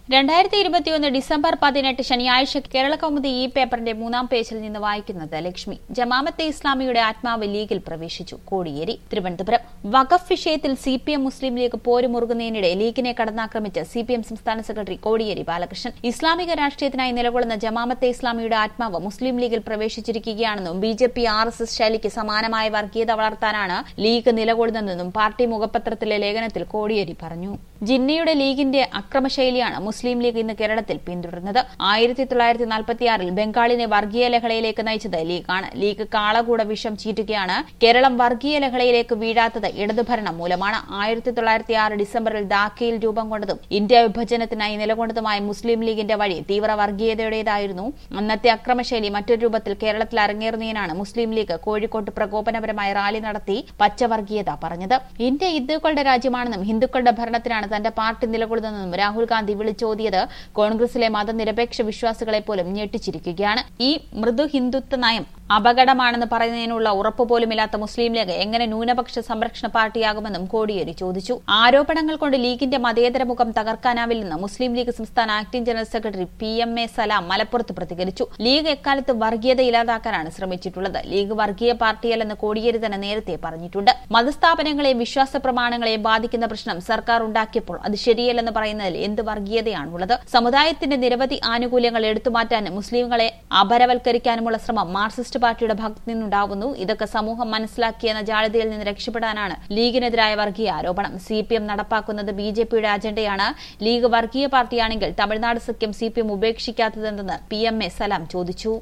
രണ്ടായിരത്തി ഇരുപത്തിയൊന്ന് ഡിസംബർ പതിനെട്ട് ശനിയാഴ്ച കേരള കൗമുദി ഈ പേപ്പറിന്റെ മൂന്നാം പേജിൽ നിന്ന് വായിക്കുന്നത് ലക്ഷ്മി ജമാമത്തെ ഇസ്ലാമിയുടെ ആത്മാവ് ലീഗിൽ പ്രവേശിച്ചു കോടിയേരി തിരുവനന്തപുരം വഖഫ് വിഷയത്തിൽ C P M Muslim League പോരുമുറുകുന്നതിനിടെ ലീഗിനെ കടന്നാക്രമിച്ച് സി പി എം സംസ്ഥാന സെക്രട്ടറി കോടിയേരി ബാലകൃഷ്ണൻ ഇസ്ലാമിക രാഷ്ട്രീയത്തിനായി നിലകൊള്ളുന്ന ജമാമത്തെ ഇസ്ലാമിയുടെ ആത്മാവ് മുസ്ലിം ലീഗിൽ പ്രവേശിച്ചിരിക്കുകയാണെന്നും B J P R S S ശൈലിക്ക് സമാനമായ വർഗീയത വളർത്താനാണ് ലീഗ് നിലകൊള്ളുന്നതെന്നും പാർട്ടി മുഖപത്രത്തിലെ ലേഖനത്തിൽ കോടിയേരി പറഞ്ഞു ജിന്നയുടെ ലീഗിന്റെ അക്രമശൈലിയാണ് മുസ്ലിം ലീഗ് ഇന്ന് കേരളത്തിൽ പിന്തുടരുന്നത് ആയിരത്തി തൊള്ളായിരത്തി നാൽപ്പത്തിയാറിൽ ബംഗാളിനെ വർഗീയ ലഹളയിലേക്ക് നയിച്ചത് ലീഗാണ് ലീഗ് കാളകൂട വിഷം ചീറ്റുകയാണ് കേരളം വർഗീയ ലഹളയിലേക്ക് വീഴാത്തത് ഇടതുഭരണം മൂലമാണ് ആയിരത്തി തൊള്ളായിരത്തി ആറ് ഡിസംബറിൽ ധാക്കയിൽ രൂപം കൊണ്ടതും ഇന്ത്യ വിഭജനത്തിനായി നിലകൊണ്ടതുമായ മുസ്ലിം ലീഗിന്റെ വഴി തീവ്ര വർഗീയതയുടേതായിരുന്നു അന്നത്തെ അക്രമശൈലി മറ്റൊരു രൂപത്തിൽ കേരളത്തിൽ അരങ്ങേറുന്നതിനാണ് മുസ്ലിം ലീഗ് കോഴിക്കോട്ട് പ്രകോപനപരമായ റാലി നടത്തി പച്ചവർഗീയത പറഞ്ഞത് ഇന്ത്യ ഹിന്ദുക്കളുടെ രാജ്യമാണെന്നും ഹിന്ദുക്കളുടെ ഭരണത്തിനാണ് തന്റെ പാർട്ടി നിലകൊള്ളുന്നതെന്നും രാഹുൽ ഗാന്ധി വിളിച്ചോതിയത് കോൺഗ്രസിലെ മതനിരപേക്ഷ വിശ്വാസികളെ പോലും ഞെട്ടിച്ചിരിക്കുകയാണ് ഈ മൃദു ഹിന്ദുത്വ നയം അപകടമാണെന്ന് പറയുന്നതിനുള്ള ഉറപ്പ് പോലുമില്ലാത്ത മുസ്ലിം ലീഗ് എങ്ങനെ ന്യൂനപക്ഷ സംരക്ഷണ പാർട്ടിയാകുമെന്നും കോടിയേരി ചോദിച്ചു ആരോപണങ്ങൾ കൊണ്ട് ലീഗിന്റെ മതേതര മുഖം തകർക്കാനാവില്ലെന്ന് മുസ്ലിം ലീഗ് സംസ്ഥാന acting general secretary P M A Salam മലപ്പുറത്ത് പ്രതികരിച്ചു ലീഗ് എക്കാലത്ത് വർഗീയത ഇല്ലാതാക്കാനാണ് ശ്രമിച്ചിട്ടുള്ളത് ലീഗ് വർഗീയ പാർട്ടിയല്ലെന്ന് കോടിയേരി തന്നെ നേരത്തെ പറഞ്ഞിട്ടുണ്ട് മതസ്ഥാപനങ്ങളെയും വിശ്വാസ പ്രമാണങ്ങളെയും ബാധിക്കുന്ന പ്രശ്നം സർക്കാർ ഉണ്ടാക്കിയപ്പോൾ അത് ശരിയല്ലെന്ന് പറയുന്നതിൽ എന്ത് വർഗീയതയാണുള്ളത് സമുദായത്തിന്റെ നിരവധി ആനുകൂല്യങ്ങൾ എടുത്തുമാറ്റാനും മുസ്ലിങ്ങളെ അപരവൽക്കരിക്കാനുമുള്ള ശ്രമം മാർക്സിസ്റ്റ് പാർട്ടിയുടെ ഭാഗത്തു നിന്നുണ്ടാവുന്നു ഇതൊക്കെ സമൂഹം മനസ്സിലാക്കിയെന്ന ജാള്യതയിൽ നിന്ന് രക്ഷപ്പെടാനാണ് ലീഗിനെതിരായ വർഗീയ ആരോപണം സി പി എം നടപ്പാക്കുന്നത് ബി ജെ പിയുടെ അജണ്ടയാണ് ലീഗ് വർഗീയ പാർട്ടിയാണെങ്കിൽ തമിഴ്നാട് സഖ്യം സി പി എം ഉപേക്ഷിക്കാത്തതെന്തെന്ന് പി എം എ സലാം ചോദിച്ചു